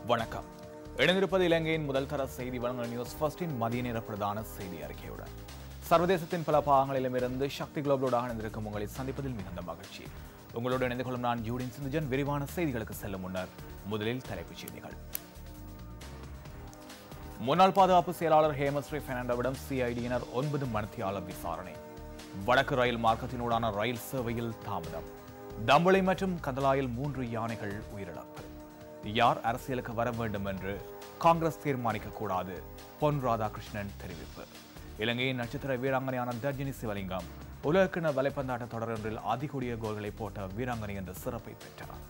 வணக்கம் இணைந்திருப்பது இலங்கையின் முதல் தர செய்தி வழங்கல் நியூஸ் ஃபர்ஸ்டின் மதிய நேர பிரதான செய்தி அறிக்கையுடன் சர்வதேசத்தின் பல பாகங்களிலுமிருந்து சக்தி குளோபலோடாக இணைந்திருக்கும் உங்களை சந்திப்பதில் மிகுந்த மகிழ்ச்சி உங்களோடு இணைந்து கொள்ளும் நான் ஜூடின் சிந்துஜன் விரிவான செய்திகளுக்கு செல்லும் முன்னர் முதலில் தலைப்புச் செய்திகள் முன்னாள் பாதுகாப்பு செயலாளர் ஹேமஸ்ரீ பெர்னாண்டோவிடம் சிஐடியினர் ஒன்பது மணித்தியாளர் விசாரணை வடக்கு ரயில் மார்க்கத்தினூடான ரயில் சேவையில் தாமதம் தம்பளை மற்றும் கதலாயில் மூன்று யானைகள் உயிரிழப்பு யார் அரசியலுக்கு வர வேண்டும் என்று காங்கிரஸ் தீர்மானிக்க கூடாது பொன் ராதாகிருஷ்ணன் தெரிவிப்பு இலங்கையின் நட்சத்திர வீராங்கனையான தர்ஜினி சிவலிங்கம் உலகக்கிண வலைப்பந்தாட்ட தொடரொன்றில் அதிகூடிய கோல்களை போட்ட வீராங்கனை என்ற சிறப்பை பெற்றார்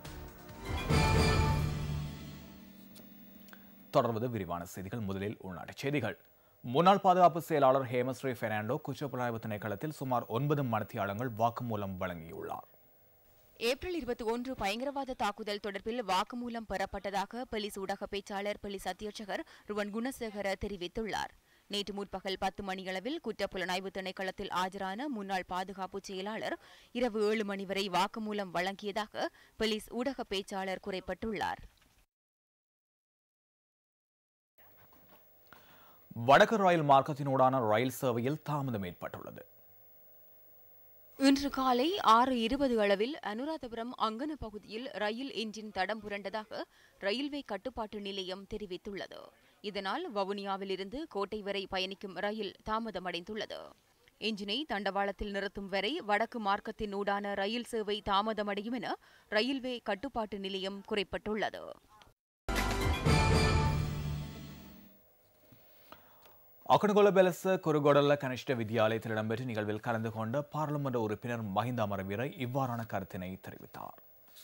தொடர்வது விரிவான செய்திகள் முதலில் உள்நாட்டுச் செய்திகள் முன்னாள் பாதுகாப்பு செயலாளர் ஹேமஸ்ரீ பெர்னாண்டோ குற்றப்புலனாய்வு திணைக்களத்தில் சுமார் ஒன்பது மணித்தியாளங்கள் வாக்குமூலம் வழங்கியுள்ளார் ஏப்ரல் இருபத்தி ஒன்று பயங்கரவாத தாக்குதல் தொடர்பில் வாக்குமூலம் பெறப்பட்டதாக போலீஸ் ஊடக பேச்சாளர் போலீஸ் அத்தியட்சகர் ருவன் குணசேகர தெரிவித்துள்ளார் நேற்று முற்பகல் பத்து மணியளவில் குற்றப்புலனாய்வு திணைக்களத்தில் ஆஜரான முன்னாள் பாதுகாப்பு செயலாளர் இரவு ஏழு மணி வரை வாக்குமூலம் வழங்கியதாக போலீஸ் ஊடக பேச்சாளர் குறைப்பட்டுள்ளார் வடக்கு ரயில் மார்க்கத்தினூடான ரயில் சேவையில் தாமதம் ஏற்பட்டுள்ளது இன்று காலை ஆறு இருபது அளவில் அனுராதபுரம் அங்கன பகுதியில் ரயில் என்ஜின் தடம் புரண்டதாக ரயில்வே கட்டுப்பாட்டு நிலையம் தெரிவித்துள்ளது இதனால் வவுனியாவிலிருந்து கோட்டை வரை பயணிக்கும் ரயில் தாமதமடைந்துள்ளது என்ஜினை தண்டவாளத்தில் நிறுத்தும் வரை வடக்கு மார்க்கத்தின் ஊடான ரயில் சேவை தாமதமடையும் என ரயில்வே கட்டுப்பாட்டு நிலையம் குறைப்பட்டுள்ளது அக்கனகொல பெலச குருகொடல்ல கனிஷ்ட வித்யாலயத்தில் இடம்பெற்ற நிகழ்வில் கலந்து கொண்ட பாராளுமன்ற உறுப்பினர் மஹிந்த அமரவீர இவ்வாறான கருத்தினை தெரிவித்தார்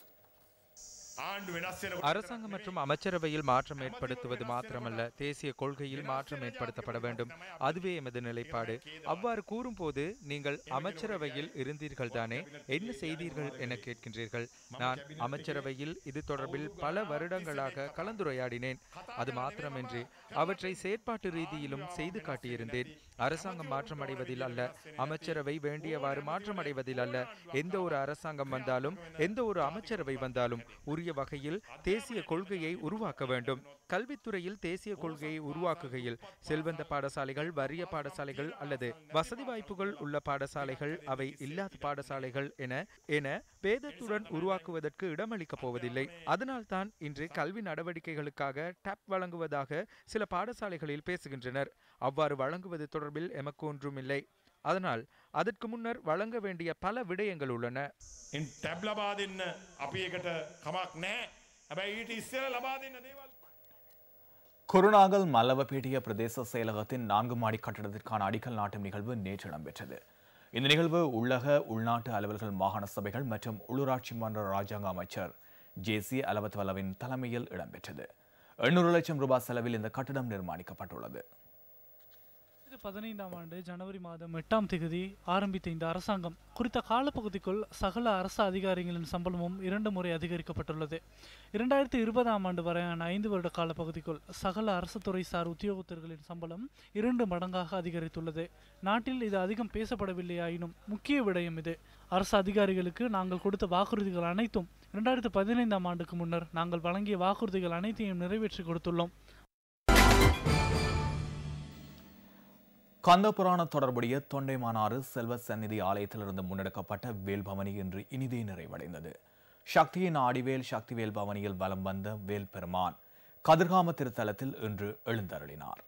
ආණ්ඩු වෙනස් වෙන அரசாங்கம் மற்றும் அமைச்சரவையில் மாற்றம் ஏற்படுத்துவது மாத்திரமல்ல தேசிய கொள்கையில் மாற்றம் ஏற்படுத்தப்பட வேண்டும் அதுவே எமது நிலைப்பாடு அவ்வாறு கூறும்போது நீங்கள் அமைச்சரவையில் இருந்தீர்கள் தானே என்ன செய்தீர்கள் என கேட்கின்றீர்கள் நான் அமைச்சரவையில் இது தொடர்பில் பல வருடங்களாக கலந்துரையாடினேன் அது மாத்திரமின்றி அவற்றை செயற்பாட்டு ரீதியிலும் செய்து காட்டியிருந்தேன் அரசாங்கம் மாற்றமடைவதில் அல்ல அமைச்சரவை வேண்டியவாறு மாற்றமடைவதில் அல்ல எந்த ஒரு அரசாங்கம் வந்தாலும் எந்த ஒரு அமைச்சரவை வந்தாலும் உரிய வகையில் தேசிய கொள்கையை உருவாக்க வேண்டும் கல்வித்துறையில் தேசிய கொள்கையை உருவாக்குகையில் செல்வந்த பாடசாலைகள் வறிய பாடசாலைகள் அல்லது வசதி வாய்ப்புகள் உள்ள பாடசாலைகள் அவை இல்லாத பாடசாலைகள் என என பேதத்துடன் உருவாக்குவதற்கு இடமளிக்கப் போவதில்லை அதனால்தான் இன்று கல்வி நடவடிக்கைகளுக்காக டேப் வழங்குவதாக சில பாடசாலைகளில் பேசுகின்றனர் அவ்வாறு வழங்குவது தொடர்பில் எமக்கு ஒன்றுமில்லை அதனால் அதற்கு முன்னர் வழங்க வேண்டிய பல விடயங்கள் உள்ளன ඉන් ටැබ් ලබා දෙන්න අපි එකට කමක් නෑ හැබැයි ඊට ඉස්සර ලබා දෙන්න දේවල් குருநாகல் மல்லவபேட்டிய பிரதேச செயலகத்தின் நான்கு மாடி கட்டடத்திற்கான அடிக்கல் நாட்டும் நிகழ்வு நேற்று இடம்பெற்றது இந்த நிகழ்வு உள்ளக உள்நாட்டு அலுவல்கள் மாகாண சபைகள் மற்றும் உள்ளூராட்சி மன்ற ராஜாங்க அமைச்சர் ஜே சி அலவத்வலவின் தலைமையில் இடம்பெற்றது எண்ணூறு லட்சம் ரூபாய் செலவில் இந்த கட்டடம் நிர்மாணிக்கப்பட்டுள்ளது இது பதினைந்தாம் ஆண்டு ஜனவரி மாதம் எட்டாம் தேதி ஆரம்பித்த இந்த அரசாங்கம் குறித்த காலப்பகுதிக்குள் சகல அரசு அதிகாரிகளின் சம்பளமும் இரண்டு முறை அதிகரிக்கப்பட்டுள்ளது இரண்டாயிரத்தி இருபதாம் ஆண்டு வரையான ஐந்து வருட காலப்பகுதிக்குள் சகல அரசு துறை சார் உத்தியோகத்தர்களின் சம்பளம் இரண்டு மடங்காக அதிகரித்துள்ளது நாட்டில் இது அதிகம் பேசப்படவில்லையாயினும் முக்கிய விடயம் இது அரசு அதிகாரிகளுக்கு நாங்கள் கொடுத்த வாக்குறுதிகள் அனைத்தும் இரண்டாயிரத்தி பதினைந்தாம் ஆண்டுக்கு முன்னர் நாங்கள் வழங்கிய வாக்குறுதிகள் அனைத்தையும் நிறைவேற்றி கொடுத்துள்ளோம் கந்தபுராண தொடர்புடைய தொண்டைமானாறு செல்வ சந்நிதி ஆலயத்திலிருந்து முன்னெடுக்கப்பட்ட வேல்பவனி இன்று இனிதே நிறைவடைந்தது சக்தியின் ஆடிவேல் சக்திவேல் பவனியில் வலம் வந்த வேல் பெருமான் கதிர்காம திருத்தலத்தில் இன்று எழுந்தருளினார்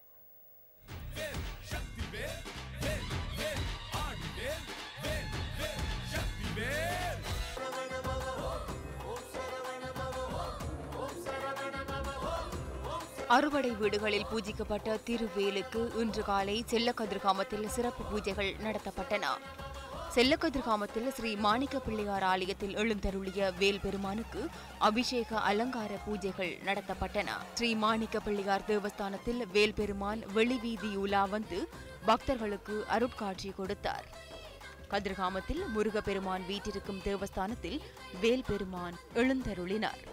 அறுவடை வீடுகளில் பூஜிக்கப்பட்ட திருவேலுக்கு இன்று காலை செல்லக்கதிர்காமத்தில் சிறப்பு பூஜைகள் நடத்தப்பட்டன செல்லக்கதிர்காமத்தில் ஸ்ரீ மாணிக்க பிள்ளையார் ஆலயத்தில் எழுந்தருளிய வேல் பெருமானுக்கு அபிஷேக அலங்கார பூஜைகள் நடத்தப்பட்டன ஸ்ரீ மாணிக்க பிள்ளையார் தேவஸ்தானத்தில் வேல் பெருமான் வெளிவீதி உலா வந்து பக்தர்களுக்கு அருட்காட்சி கொடுத்தார் கதிர்காமத்தில் முருகப்பெருமான் வீற்றிருக்கும் தேவஸ்தானத்தில் வேல் பெருமான் எழுந்தருளினார்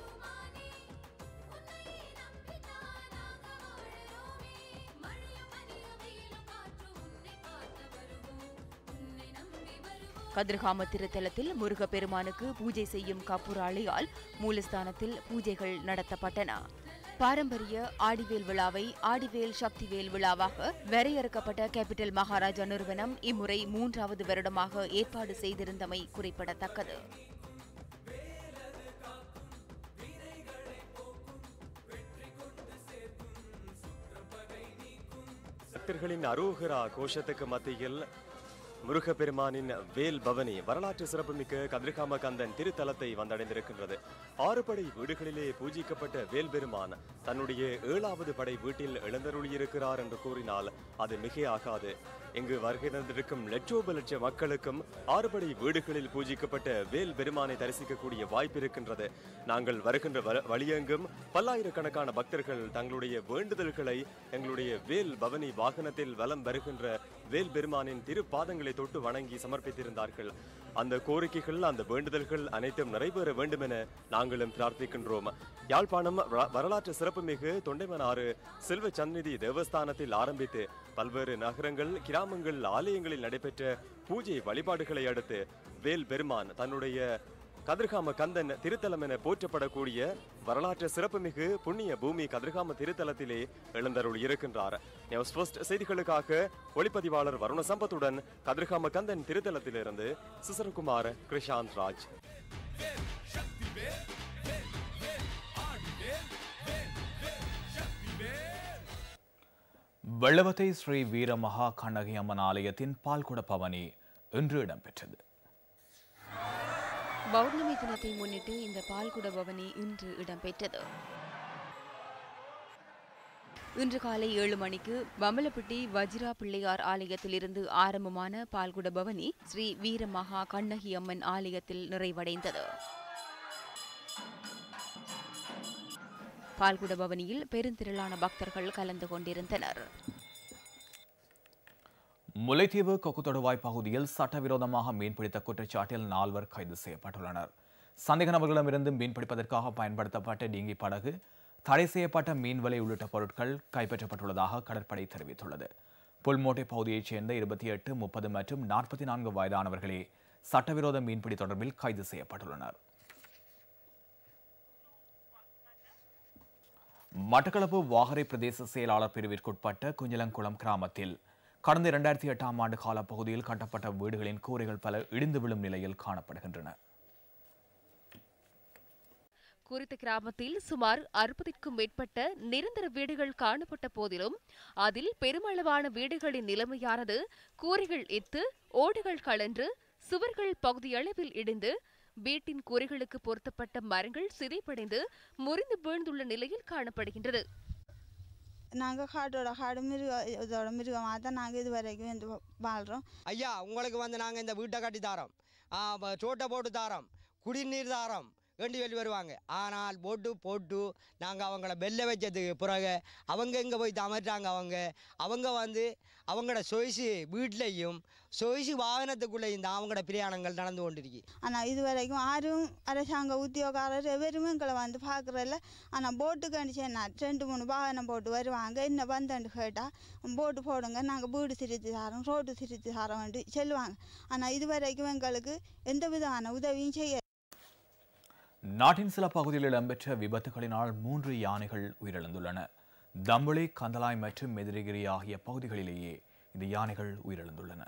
கதிர்காம திருத்தலத்தில் முருகப்பெருமானுக்கு பூஜை செய்யும் கப்புராளியால் மூலஸ்தானத்தில் பூஜைகள் நடத்தப்பட்டன பாரம்பரிய ஆடிவேல் விழாவை ஆடிவேல் சக்திவேல் விழாவாக வரையறுக்கப்பட்ட கேபிட்டல் மகாராஜா நிறுவனம் இம்முறை மூன்றாவது வருடமாக ஏற்பாடு செய்திருந்தமை குறிப்பிடத்தக்கது பக்தர்களின் அரோகரா கோஷத்துக்கு மத்தியில் முருகப்பெருமானின் வேல் பவனி வரலாற்று சிறப்புமிக்க கதிர்காம கந்தன் திருத்தலத்தை வந்தடைந்திருக்கின்றது ஆறு படை வீடுகளிலே பூஜிக்கப்பட்ட வேல் பெருமான் தன்னுடைய ஏழாவது படை வீட்டில் எழுந்தருளியிருக்கிறார் என்று கூறினால் அது மிகையாகாது இங்கு வருகை தந்திருக்கும் லட்சோப லட்ச மக்களுக்கும் ஆறுபடை வீடுகளில் பூஜிக்கப்பட்ட வேல் பெருமானை தரிசிக்கக்கூடிய வாய்ப்பு இருக்கின்றது நாங்கள் வருகின்ற வ- வழியெங்கும் பல்லாயிரக்கணக்கான பக்தர்கள் தங்களுடைய வேண்டுதல்களை எங்களுடைய வேல் பவனி வாகனத்தில் வலம் வருகின்ற வேல் பெருமானின் திருப்பாதங்களை தொட்டு வணங்கி சமர்ப்பித்திருந்தார்கள் அந்த கோரிக்கைகள் அந்த வேண்டுதல்கள் அனைத்தும் நிறைவேற வேண்டும் என நாங்களும் பிரார்த்திக்கின்றோம் யாழ்ப்பாணம் வ- வரலாற்று சிறப்புமிகு தொண்டைமனாறு செல்வ சந்நிதி தேவஸ்தானத்தில் ஆரம்பித்து பல்வேறு நகரங்கள் கிராமங்கள் ஆலயங்களில் நடைபெற்ற பூஜை வழிபாடுகளை அடுத்து வேல் பெருமான் தன்னுடைய கதிர்காம கந்தன் திருத்தலம் என போற்றப்படக்கூடிய வரலாற்று சிறப்புமிகு புண்ணிய பூமி கதிர்காம திருத்தலத்திலே எழுந்தருள் இருக்கின்றார் நியூஸ் ஃபர்ஸ்ட் செய்திகளுக்காக ஒளிப்பதிவாளர் வருண சம்பத்துடன் கதிர்காம கந்தன் திருத்தலத்திலிருந்து சிசரகுமார் கிருஷாந்த் ராஜ் வெள்ளவத்தை ஸ்ரீ வீர மகா கண்ணகி அம்மன் ஆலயத்தின் பால்குட பவனி இன்று இடம்பெற்றது பௌர்ணமி தினத்தை முன்னிட்டு இந்த பால்குட பவனி இன்று இடம்பெற்றது இன்று காலை ஏழு மணிக்கு பம்பலப்பட்டி வஜ்ரா பிள்ளையார் ஆலயத்திலிருந்து ஆரம்பமான பால்குட பவனி ஸ்ரீ வீரமகா கண்ணகி அம்மன் ஆலயத்தில் நிறைவடைந்தது பால்குட பவனியில் பெருந்திரளான பக்தர்கள் கலந்து கொண்டிருந்தனர் முல்லைத்தீவு கொக்குத்தொடுவாய் பகுதியில் சட்டவிரோதமாக மீன்பிடித்த குற்றச்சாட்டில் நால்வர் கைது செய்யப்பட்டுள்ளனர் சந்தேக நபர்களிடமிருந்து மீன்பிடிப்பதற்காக பயன்படுத்தப்பட்ட டிங்கி படகு தடை செய்யப்பட்ட மீன்வலை உள்ளிட்ட பொருட்கள் கைப்பற்றப்பட்டுள்ளதாக கடற்படை தெரிவித்துள்ளது புல்மோட்டை பகுதியைச் சேர்ந்த இருபத்தி எட்டு முப்பது மற்றும் நாற்பத்தி நான்கு வயதானவர்களே சட்டவிரோத மீன்பிடி தொடர்பில் கைது செய்யப்பட்டுள்ளனர் மட்டக்களப்பு வாகரை பிரதேச செயலாளர் பிரிவிற்குட்பட்ட குஞ்சலங்குளம் கிராமத்தில் கடந்த இரண்டாயிரத்தி எட்டாம் ஆண்டு கால பகுதியில் கட்டப்பட்ட வீடுகளின் கூரைகள் பல இடிந்து விழும் நிலையில் காணப்படுகின்றன குறித்த கிராமத்தில் சுமார் அறுபதுக்கும் மேற்பட்ட நிரந்தர வீடுகள் காணப்பட்ட போதிலும் அதில் பெருமளவான வீடுகளின் நிலைமையானது கூரைகள் எத்து ஓடுகள் கலன்று சுவர்கள் பகுதியளவில் இடிந்து வீட்டின் கூரைகளுக்கு பொருத்தப்பட்ட மரங்கள் சிதைப்படைந்து முறிந்து வீழ்ந்துள்ள நிலையில் காணப்படுகின்றது நாங்கள் காட்டோட காடு மிருக இதோட மிருகமாக தான் நாங்கள் இது வரைக்கும் வந்து வாழ்கிறோம் ஐயா உங்களுக்கு வந்து நாங்கள் இந்த வீட்டை கட்டி தாரோம் ஆ, ப- சோட்டை போட்டு தாரோம் குடிநீர் தாரோம் வேண்டி வெளி வருவாங்க ஆனால் போட்டு போட்டு நாங்கள் அவங்கள வெல்ல வச்சதுக்கு பிறகு அவங்க எங்கே போய் தமர்றாங்க அவங்க அவங்க வந்து அவங்களோட சொய்சு வீட்லேயும் சொய்சு வாகனத்துக்குள்ளேயும் தான் அவங்களோட பிரயாணங்கள் நடந்து கொண்டிருக்கு ஆனால் இது வரைக்கும் யாரும் அரசாங்க உத்தியோகாரர் எவருமே எங்களை வந்து பார்க்குறதில்ல ஆனால் போட்டு கண்டிச்சேன்னா ரெண்டு மூணு வாகனம் போட்டு வருவாங்க என்ன வந்தேன்னு கேட்டால் போட்டு போடுங்க நாங்கள் வீடு சிரித்து தரோம் ரோடு சிரித்து தரோம்ட்டு சொல்லுவாங்க ஆனால் இது வரைக்கும் எங்களுக்கு எந்த விதமான உதவியும் செய்ய நாட்டின் சில பகுதிகளில் இடம்பெற்ற விபத்துகளினால் மூன்று யானைகள் உயிரிழந்துள்ளன தம்பளி கந்தலாய் மற்றும் மெதிரிகிரி ஆகிய பகுதிகளிலேயே இந்த யானைகள் உயிரிழந்துள்ளன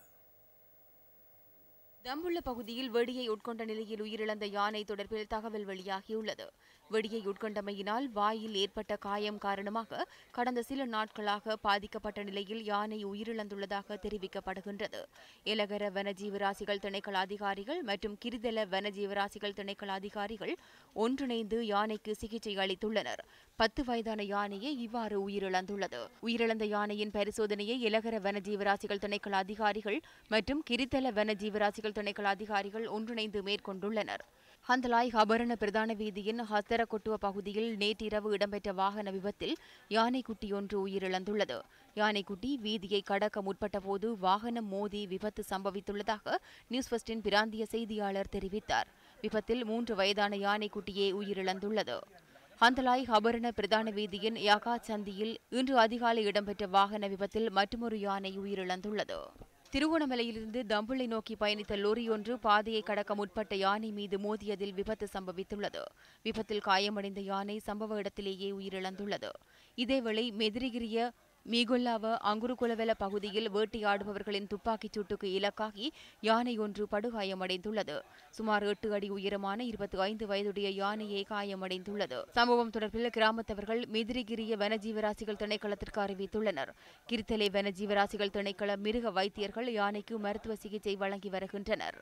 தம்புள்ள பகுதியில் வெடியை உட்கொண்ட நிலையில் உயிரிழந்த யானை தொடர்பில் தகவல் வெளியாகியுள்ளது வெடியை உட்கொண்டமையினால் வாயில் ஏற்பட்ட காயம் காரணமாக கடந்த சில நாட்களாக பாதிக்கப்பட்ட நிலையில் யானை உயிரிழந்துள்ளதாக தெரிவிக்கப்படுகின்றது எலகர வனஜீவராசிகள் திணைக்கள அதிகாரிகள் மற்றும் கிரிதல வனஜீவராசிகள் திணைக்கள அதிகாரிகள் ஒன்றிணைந்து யானைக்கு சிகிச்சை அளித்துள்ளனர் பத்து வயதான யானையே இவ்வாறு உயிரிழந்துள்ளது உயிரிழந்த யானையின் பரிசோதனையை எலகர வனஜீவராசிகள் திணைக்கள அதிகாரிகள் மற்றும் கிரித்தல வனஜீவராசிகள் திணைக்கள அதிகாரிகள் ஒன்றிணைந்து மேற்கொண்டுள்ளனர் ஹந்தலாய் ஹபரண பிரதான வீதியின் ஹஸ்தரகொட்டுவ பகுதியில் நேற்றிரவு இடம்பெற்ற வாகன விபத்தில் யானைக்குட்டி ஒன்று உயிரிழந்துள்ளது யானைக்குட்டி வீதியை கடக்க முற்பட்ட போது வாகனம் மோதி விபத்து சம்பவித்துள்ளதாக நியூஸ் ஃபர்ஸ்டின் பிராந்திய செய்தியாளர் தெரிவித்தார் விபத்தில் மூன்று வயதான யானைக்குட்டியே உயிரிழந்துள்ளது ஹந்தலாய் ஹபரண பிரதான வீதியின் யகா சந்தியில் இன்று அதிகாலை இடம்பெற்ற வாகன விபத்தில் மற்றொரு யானை உயிரிழந்துள்ளது திருகோணமலையிலிருந்து தம்புளை நோக்கி பயணித்த லொரி ஒன்று பாதையை கடக்க முற்பட்ட யானை மீது மோதியதில் விபத்து சம்பவித்துள்ளது விபத்தில் காயமடைந்த யானை சம்பவ இடத்திலேயே உயிரிழந்துள்ளது இதேவேளை மெதிரிகிரிய மீகொல்லாவ அங்குருகுலவெல பகுதியில் வேட்டையாடுபவர்களின் துப்பாக்கிச் சூட்டுக்கு இலக்காகி யானை ஒன்று படுகாயமடைந்துள்ளது சுமார் எட்டு அடி உயரமான இருபத்தி ஐந்து வயதுடைய யானையை காயமடைந்துள்ளது சம்பவம் தொடர்பில் கிராமத்தவர்கள் மெதிரிகிரிய வனஜீவராசிகள் திணைக்களத்திற்கு அறிவித்துள்ளனர் கிரித்தலை வனஜீவராசிகள் திணைக்கள மிருக வைத்தியர்கள் யானைக்கு மருத்துவ சிகிச்சை வழங்கி வருகின்றனர்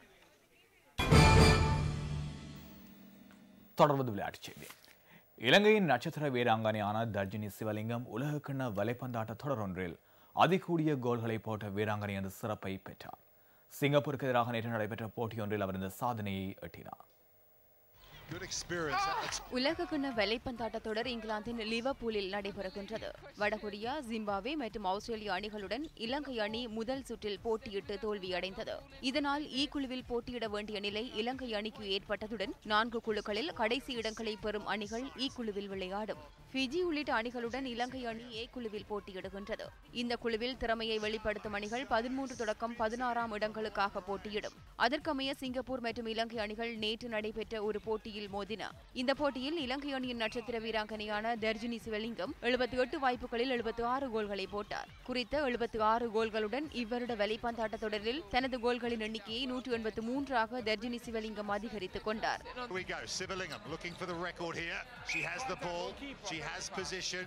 தொடர்வது விளையாட்டுச் செய்தி இலங்கையின் நட்சத்திர வீராங்கனையான தர்ஜினி சிவலிங்கம் உலகக்கிண்ண வலைப்பந்தாட்ட தொடரொன்றில் அதிகூடிய கோல்களை போட்ட வீராங்கனை என்ற சிறப்பை பெற்றார் சிங்கப்பூருக்கு எதிராக நேற்று நடைபெற்ற போட்டியொன்றில் அவர் இந்த சாதனையை எட்டினார் உலகக்கிண்ண வலைப்பந்தாட்ட தொடர் இங்கிலாந்தின் லிவர்பூலில் நடைபெறுகின்றது வடகொரியா ஜிம்பாப்வே மற்றும் ஆஸ்திரேலிய அணிகளுடன் இலங்கை அணி முதல் சுற்றில் போட்டியிட்டு தோல்வியடைந்தது இதனால் இ குழுவில் போட்டியிட வேண்டிய நிலை இலங்கை அணிக்கு ஏற்பட்டதுடன் நான்கு குழுக்களில் கடைசி இடங்களை பெறும் அணிகள் இ குழுவில் விளையாடும் ஃபிஜி உள்ளிட்ட அணிகளுடன் இலங்கை அணி ஏ குழுவில் போட்டியிடுகின்றது இந்த குழுவில் திறமையை வெளிப்படுத்தும் அணிகள் பதிமூன்று தொடக்கம் பதினாறாம் இடங்களுக்காக போட்டியிடும் அதற்கமைய சிங்கப்பூர் மற்றும் இலங்கை அணிகள் நேற்று நடைபெற்ற ஒரு போட்டியில் மோதின இந்த போட்டியில் இலங்கை அணியின் நட்சத்திர வீராங்கனையான தர்ஜினி சிவலிங்கம் எழுபத்தி எட்டு வாய்ப்புகளில் எழுபத்தி ஆறு கோல்களை போட்டார் குறித்த எழுபத்தி ஆறு கோல்களுடன் இவ்வருட வலைப்பந்தாட்ட தொடரில் தனது கோல்களின் எண்ணிக்கையை நூற்று எண்பத்து மூன்றாக தர்ஜினி சிவலிங்கம் அதிகரித்துக் கொண்டார் Here we go. Sivalingham looking for the record here. She has the ball. She has position.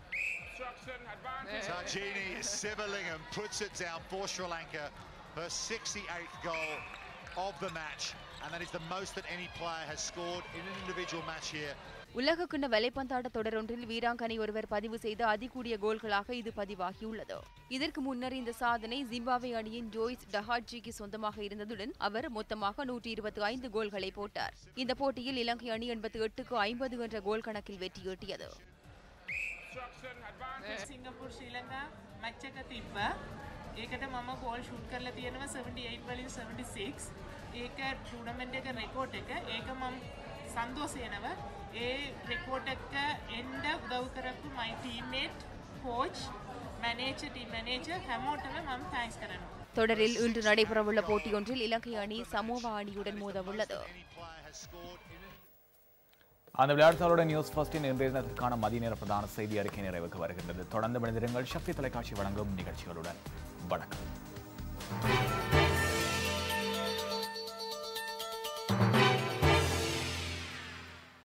Tarjini Sivalingham puts it down for Sri Lanka. Her 68th goal of the match. And that is the most that any player has scored in an individual match here. உலகக்கிண்ண வலைப்பந்தாட்ட தொடரொன்றில் வீராங்கனை ஒருவர் பதிவு செய்த அதிகூடிய கோல்களாக இது பதிவாகியுள்ளது இதற்கு முன்னர் இந்த சாதனை ஜிம்பாப்வே அணியின் ஜோய்ஸ் டஹாட்ஜிக்கு சொந்தமாக இருந்ததுடன் அவர் மொத்தமாக நூற்றி இருபத்தி ஐந்து கோல்களை போட்டார் இந்த போட்டியில் இலங்கை அணி எண்பத்தி எட்டுக்கு ஐம்பது என்ற கோல் கணக்கில் வெற்றியீட்டியது සිංගපුර් ශ්‍රී ලංකා මච්ච එක තිබ්බ ඒකට මම ගෝල් ෂුට් කරලා තියෙනවා 78 වලින් 76 ඒක ටූර්නමන්ට් එක රෙකෝඩ් එක ඒක මම සන්තෝෂ වෙනවා ඒ රෙකෝඩ් එක එන්න උදව් කරපු my teammate coach manager team manager හැමෝටම මම තෑන්ක්ස් කරනවා தொடரில் இன்று நடைபெறவுள்ள போட்டியொன்றில் இலங்கை அணி சமோவா அணியுடன் மோதவுள்ளது அந்த விளையாட்டுகளோட நியூஸ் ஃபர்ஸ்டின் இன்றைய தினத்திற்கான மதிய நேர பிரதான செய்தி அறிக்கை நிறைவுக்கு வருகின்றது தொடர்ந்து மனிதர்கள் சக்தி தொலைக்காட்சி வழங்கும் நிகழ்ச்சிகளுடன் வணக்கம்